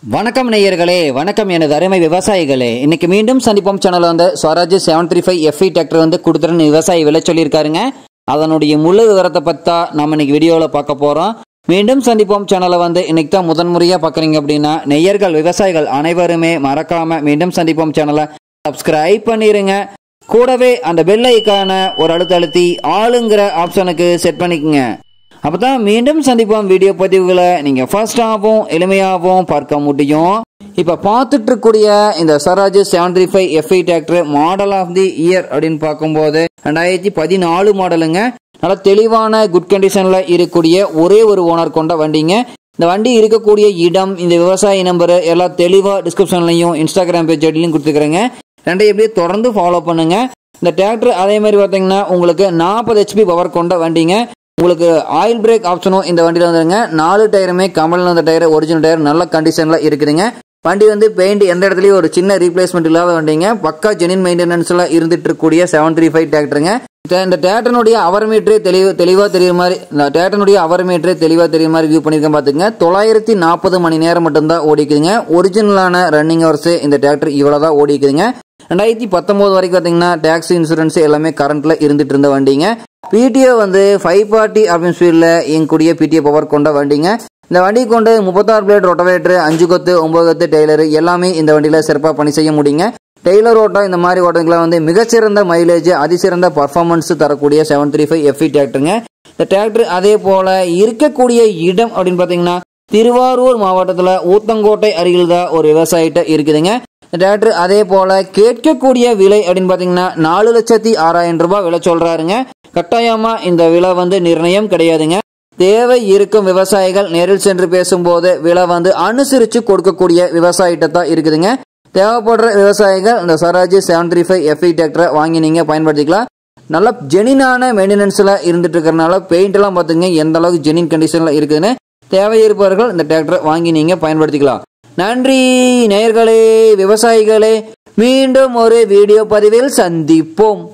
வணக்கம் நேயர்களே வணக்கம் எனது அருமை விவசாயிகளே இன்னைக்கு மீண்டும் சந்திப்போம் சேனல் வந்து Swaraj seven three five FE tractor வந்து கொடுத்துருன்னு விவசாயி விலை சொல்லியிருக்காருங்க அதனுடைய முழு விவரத்தை பற்றி தான் நம்ம இன்னைக்கு வீடியோவில் பார்க்க போகிறோம் மீண்டும் சந்திப்போம் சேனலை வந்து இன்னைக்கு தான் முதன்முறையாக பார்க்குறீங்க அப்படின்னா நெய்யர்கள் விவசாயிகள் அனைவருமே மறக்காம மீண்டும் சந்திப்போம் சேனலை சப்ஸ்கிரைப் பண்ணிடுங்க கூடவே அந்த பெல் ஐக்கான ஒரு அழுத்த அழுத்தி ஆளுங்கிற ஆப்ஷனுக்கு செட் பண்ணிக்கங்க அப்பதான் மீண்டும் சந்திப்போம் வீடியோ பதிவுகளை நீங்க ஃபர்ஸ்டாகவும் எளிமையாகவும் பார்க்க முடியும் இப்ப பார்த்துட்டு இருக்கக்கூடிய இந்த Swaraj seven three five FE tractor model of the year அப்படின்னு பார்க்கும்போது ரெண்டாயிரத்தி பதினாலு மாடலுங்க நல்ல தெளிவான குட் கண்டிஷன்ல இருக்கக்கூடிய ஒரே ஒரு ஓனர் கொண்ட வண்டிங்க இந்த வண்டி இருக்கக்கூடிய இடம் இந்த விவசாய நம்பர் எல்லாம் தெளிவா டிஸ்கிரிப்ஷன்லையும் இன்ஸ்டாகிராம் பேஜ் ஐடிலையும் கொடுத்துக்கிறேங்க ரெண்டையும் எப்படியே தொடர்ந்து ஃபாலோ பண்ணுங்க இந்த டிராக்டர் அதே மாதிரி பார்த்தீங்கன்னா உங்களுக்கு நாற்பது ஹெச்பி பவர் கொண்ட வண்டிங்க உங்களுக்கு ஆயில் பிரேக் ஆப்ஷனும் இந்த வண்டியில் வந்துருங்க நாலு டயருமே கமலில் வந்த டயர் ஒரிஜினல் டயர் நல்ல கண்டிஷனில் இருக்குதுங்க வண்டி வந்து பெயிண்ட் எந்த இடத்துலையும் ஒரு சின்ன ரீப்ளேஸ்மெண்ட் இல்லாத வண்டிங்க பக்கா ஜெனின் மெயின்டெனன்ஸ்ல இருந்துட்டு இருக்கக்கூடிய செவன் த்ரீ ஃபைவ் டிராக்டருங்க இந்த டேட்டனுடைய அவர் மீட்டரே தெளிவு தெளிவாக தெரியுற மாதிரி இந்த டேட்டனுடைய அவர் மீட்டரே தெளிவாக தெரியுற மாதிரி வியூ பண்ணியிருக்கேன் பார்த்துங்க தொள்ளாயிரத்தி நாற்பது மணி நேரம் மட்டும்தான் ஓடிக்குதுங்க ஒரிஜினலான ரன்னிங் ஹவர்ஸ் இந்த டிராக்டர் இவ்வளோ தான் ஓடிக்குதுங்க ரெண்டாயிரத்தி பத்தொம்போது வரைக்கும் பார்த்தீங்கன்னா டேக்ஸ் இன்சூரன்ஸ் எல்லாமே கரண்ட்ல இருந்துட்டு இருந்த வண்டிங்க பிடிஓ வந்து ஃபைவ் பார்ட்டி அப்படின்னு ஸ்பீடில் இயங்கக்கூடிய பிடிஓ பவர் கொண்ட வண்டிங்க இந்த வண்டி கொண்டு முப்பத்தாறு பிளேட் ரொட்டவேட்டர் அஞ்சு கொத்து ஒன்பது கொத்து டெய்லர் எல்லாமே இந்த வண்டியில் சிறப்பாக பணி செய்ய முடியுங்க டெய்லர் ஓட்டம் இந்த மாதிரி ஓட்டங்களாம் வந்து மிகச்சிறந்த மைலேஜ் அதிசிறந்த பர்ஃபார்மன்ஸ் தரக்கூடிய செவன் த்ரீ ஃபைவ் எஃப்இ டிராக்டருங்க இந்த டிராக்டர் அதே போல இருக்கக்கூடிய இடம் அப்படின்னு பார்த்தீங்கன்னா திருவாரூர் மாவட்டத்தில் ஊத்தங்கோட்டை அருகில் தான் ஒரு விவசாயிட்ட இருக்குதுங்க இந்த டிராக்டர் அதே போல கேட்கக்கூடிய விலை அப்படின்னு பார்த்தீங்கன்னா நாலு லட்சத்தி ஆறாயிரம் ரூபாய் விலை சொல்றாருங்க கட்டாயமா இந்த விலை வந்து நிர்ணயம் கிடையாதுங்க தேவை இருக்கும் விவசாயிகள் நேரில் சென்று பேசும்போது விலை வந்து அனுசரித்து கொடுக்கக்கூடிய விவசாயிட்ட தான் இருக்குதுங்க தேவைப்படுற விவசாயிகள் இந்த Swaraj seven three five FE டிராக்டரை வாங்கி நீங்கள் பயன்படுத்திக்கலாம் நல்ல ஜெனினான மெயின்டெனன்ஸில் இருந்துட்டு இருக்கிறனால பெயிண்ட் எல்லாம் பார்த்துங்க எந்த அளவுக்கு ஜெனின் கண்டிஷனில் இருக்குதுன்னு தேவை இருப்பவர்கள் இந்த டிராக்டரை வாங்கி நீங்கள் பயன்படுத்திக்கலாம் நன்றி நேயர்களே விவசாயிகளே மீண்டும் ஒரு வீடியோ பதிவில் சந்திப்போம்